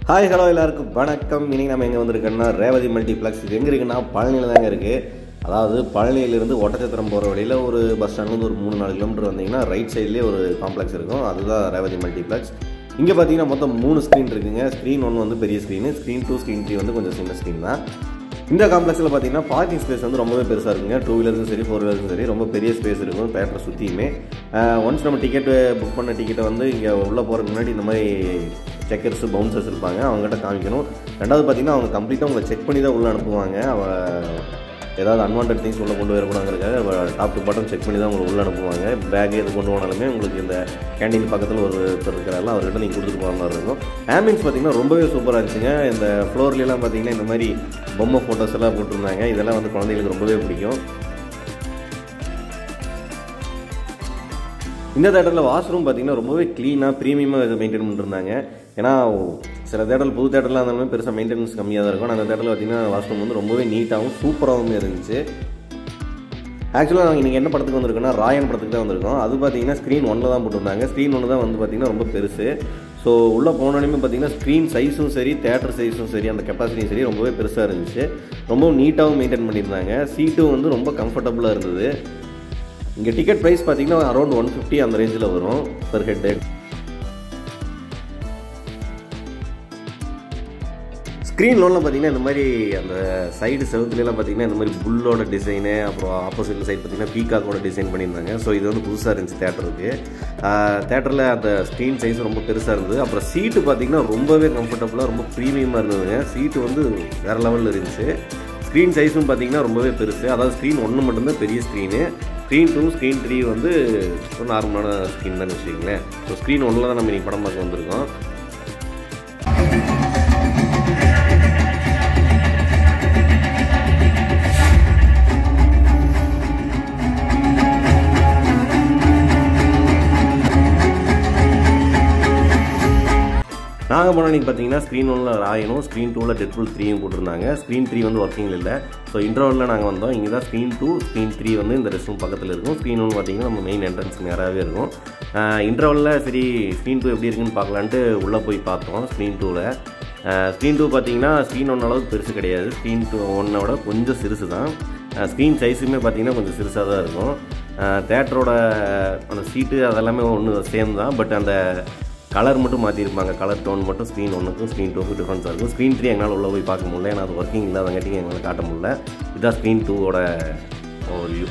hi hello எல்லாருக்கும் வணக்கம் இன்னைக்கு நம்ம எங்கே வந்திருக்கோம்னா ரேவதி மல்டிப்ளெக்ஸ் இது எங்கே இருக்குன்னா பழனியில் தாங்க இருக்குது அதாவது பழனியிலிருந்து ஒட்டச்சத்திரம் போகிற வழியில் ஒரு பஸ் ஸ்டாண்ட்லேருந்து ஒரு மூணு நாலு கிலோமீட்டர் வந்தீங்கன்னா ரைட் சைட்லேயே ஒரு காம்ப்ளெக்ஸ் இருக்கும் அதுதான் ரேவதி மல்டிப்ளெக்ஸ் இங்கே பார்த்தீங்கன்னா மொத்தம் மூணு ஸ்க்ரீன் இருக்குங்க ஸ்க்ரீன் ஒன்று வந்து பெரிய screen screen two screen three வந்து கொஞ்சம் சின்ன ஸ்க்ரீன் தான் இந்த காம்ப்ளெக்ஸில் பார்த்தீங்கன்னா பார்க்கிங் ஸ்பேஸ் வந்து ரொம்பவே பெருசாக இருக்குங்க டூ வீலருக்கும் சரி ஃபோர் வீலருக்கும் சரி ரொம்ப பெரிய ஸ்பேஸ் இருக்கும் தேட்டர் சுற்றியுமே ஒன்ஸ் நம்ம டிக்கெட்டு புக் பண்ண டிக்கெட்டை வந்து இங்கே உள்ளே போகிறதுக்கு முன்னாடி இந்த மாதிரி செக்கர்ஸ் பவுன்சர்ஸ் இருப்பாங்க அவங்ககிட்ட காமிக்கணும் ரெண்டாவது பார்த்தீங்கன்னா அவங்க கம்ப்ளீட்டாக உங்களை செக் பண்ணி தான் உள்ளே அனுப்புவாங்க அவ ஏதாவது அன்வான்ட் திங்ஸ் உள்ள கொண்டு வரக்கூடாங்கிறதுக்காக டாப் டு பாட்டம் செக் பண்ணி தான் உங்களை உள்ளே அனுப்புவாங்க பேக் எது கொண்டு போனாலுமே உங்களுக்கு இந்த கேண்டீன் பக்கத்தில் ஒரு ஒருத்தர் இருக்கிறாரில்ல அவர்கிட்ட நீங்கள் கொடுத்துட்டு போகிற மாதிரி இருக்கும் ஆம்பியன்ஸ் பார்த்தீங்கன்னா ரொம்பவே சூப்பராக இருந்துச்சுங்க இந்த ஃப்ளோர்லாம் பார்த்தீங்கன்னா இந்த மாதிரி பொம்மை ஃபோட்டோஸ் எல்லாம் போட்டிருந்தாங்க இதெல்லாம் வந்து குழந்தைகளுக்கு ரொம்பவே பிடிக்கும் இந்த தேட்டரில் வாஷ்ரூம் பார்த்தீங்கன்னா ரொம்பவே க்ளீனாக ப்ரீமியமாக இதை மெயின்டைன் பண்ணிருந்தாங்க ஏன்னா சில தேட்டரில் புது தேட்டரில் இருந்தாலுமே பெருசாக மெயின்டெனன்ஸ் கம்மியாக தான் இருக்கும் ஆனால் அந்த தேட்டரில் பார்த்தீங்கன்னா வாஷ்ரூம் வந்து ரொம்பவே நீட்டாகவும் சூப்பராகவும் இருந்துச்சு ஆக்சுவலாக நாங்கள் இன்றைக்கி என்ன படத்துக்கு வந்திருக்கோம்னா ராயன் படத்துக்கு தான் வந்திருக்கோம் அது பார்த்தீங்கன்னா ஸ்க்ரீன் ஒன்றில் தான் போட்டிருந்தாங்க ஸ்க்ரீன் ஒன்று தான் வந்து பார்த்தீங்கன்னா ரொம்ப பெருசு ஸோ உள்ளே போனோடனே பார்த்தீங்கன்னா ஸ்க்ரீன் சைஸும் சரி தேட்டர் சைஸும் சரி அந்த கெப்பாசிட்டியும் சரி ரொம்பவே பெருசாக இருந்துச்சு ரொம்பவும் நீட்டாகவும் மெயின்டைன் பண்ணியிருந்தாங்க சீட்டும் வந்து ரொம்ப கம்ஃபர்டபுளாக இருந்தது இங்கே டிக்கெட் ப்ரைஸ் பார்த்தீங்கன்னா அரௌண்ட் ஒன் ஃபிஃப்டி அந்த ரேஞ்சில் வரும் பெர் ஹெட்டு ஸ்க்ரீன் லோனில் பார்த்தீங்கன்னா இந்த மாதிரி அந்த சைடு செவத்துலலாம் பார்த்தீங்கன்னா இந்த மாதிரி புல்லோட டிசைனு அப்புறம் ஆப்போசிட் சைடு பார்த்தீங்கன்னா பீகாக்கோட டிசைன் பண்ணியிருந்தாங்க ஸோ இது வந்து புதுசாக இருந்துச்சு தேட்டருக்கு தேட்டரில் அந்த ஸ்க்ரீன் சைஸ் ரொம்ப பெருசாக இருந்தது அப்புறம் சீட்டு பார்த்தீங்கன்னா ரொம்பவே கம்ஃபர்டபுளாக ரொம்ப ப்ரீமியமாக இருந்ததுங்க சீட்டு வந்து வேறு லெவலில் இருந்துச்சு ஸ்க்ரீன் சைஸும் பார்த்தீங்கன்னா ரொம்பவே பெருசு அதாவது ஸ்க்ரீன் ஒன்று மட்டும்தான் பெரிய screen screen two screen three வந்து ஒரு நார்மலான ஸ்க்ரீன் தான் வச்சுக்கிங்களேன் ஸோ ஸ்க்ரீன் ஒன்றில் தான் நம்ம இன்னைக்கு படம் பார்க்க வந்திருக்கோம் நாங்கள் போன அன்றைக்கி பார்த்தீங்கன்னா ஸ்க்ரீன் ஒன்றில் ராயனும் ஸ்க்ரீன் டூவில் டெட்ஃபுல் த்ரீயும் போட்டிருந்தாங்க ஸ்க்ரீன் த்ரீ வந்து ஒர்க்கிங்கில் இல்லை ஸோ இன்டர்வலில் நாங்கள் வந்தோம் இங்கே தான் ஸ்க்ரீன் டூ ஸ்க்ரீன் த்ரீ வந்து இந்த ரெஸ்ட் ரூம் பக்கத்தில் இருக்கும் ஸ்க்ரீன் ஒன்று பார்த்தீங்கன்னா நம்ம மெயின் என்ட்ரன்ஸ் நேராகவே இருக்கும் இன்டர்வலில் சரி ஸ்க்ரீன் டூ எப்படி இருக்குன்னு பார்க்கலான்ட்டு உள்ளே போய் பார்த்தோம் ஸ்க்ரீன் டூவில் ஸ்க்ரீன் டூ பார்த்தீங்கன்னா ஸ்க்ரீன் ஒன் அளவுக்கு பெருசு கிடையாது ஸ்க்ரீன் டூ ஒன்னை விட கொஞ்சம் சிறுசு தான் ஸ்க்ரீன் சைஸுமே பார்த்தீங்கன்னா கொஞ்சம் சிறுசாக தான் இருக்கும் தேட்டரோட அந்த சீட்டு அதெல்லாமே ஒன்று சேம் தான் பட் அந்த கலர் மட்டும் மாற்றிருப்பாங்க கலர் டோன் மட்டும் ஸ்க்ரீன் ஒன்றுக்கும் ஸ்க்ரீன் டூக்கும் டிஃப்ரென்ஸாக இருக்கும் ஸ்க்ரீன் த்ரீ எங்களால் உள்ளே போய் பார்க்க முடியல ஏன்னா அது ஒர்க்கிங் இல்லாதங்காட்டியும் எங்களால் காட்ட முடியல இதுதான் ஸ்க்ரீன் டூவோட வியூ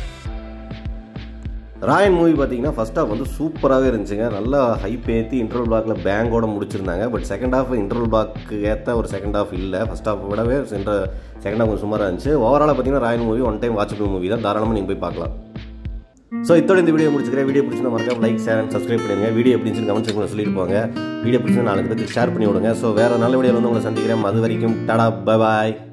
ராயன் மூவி பார்த்தீங்கன்னா ஃபஸ்ட் ஹாஃப் வந்து சூப்பராகவே இருந்துச்சுங்க நல்லா ஹைப் ஏற்றி இன்டர்வல் பிளாக்ல பேங்கோட முடிச்சிருந்தாங்க பட் செகண்ட் ஹாஃப் இன்டர்வல் பிளாக்கு ஏற்ற ஒரு செகண்ட் ஹாஃப் இல்லை ஃபஸ்ட் ஹாஃப் விடவே சென்ற செகண்ட் ஹாஃப் கொஞ்சம் சுமாராக இருந்துச்சு ஓவராலாக பார்த்தீங்கன்னா Raayan movie one time watchable movie தான் தாராளமாக நீங்கள் போய் பார்க்கலாம் ஸோ இதோட இந்த வீடியோ முடிச்சுக்கிறேன் வீடியோ பிடிச்சிருந்தா மறக்காம லைக் ஷேர் அண்ட் சப்ஸ்கிரைப் பண்ணுங்க வீடியோ எப்படி இருந்துச்சு கமெண்ட் செக்ஷனில் சொல்லிட்டு போங்க வீடியோ பிடிச்சிருந்தா நாலு பேருக்கு ஷேர் பண்ணி விடுங்க ஸோ வேறு நல்ல வீடியோவில் வந்து உங்களை சந்திக்கிறேன் அது வரைக்கும் டாடா பாய்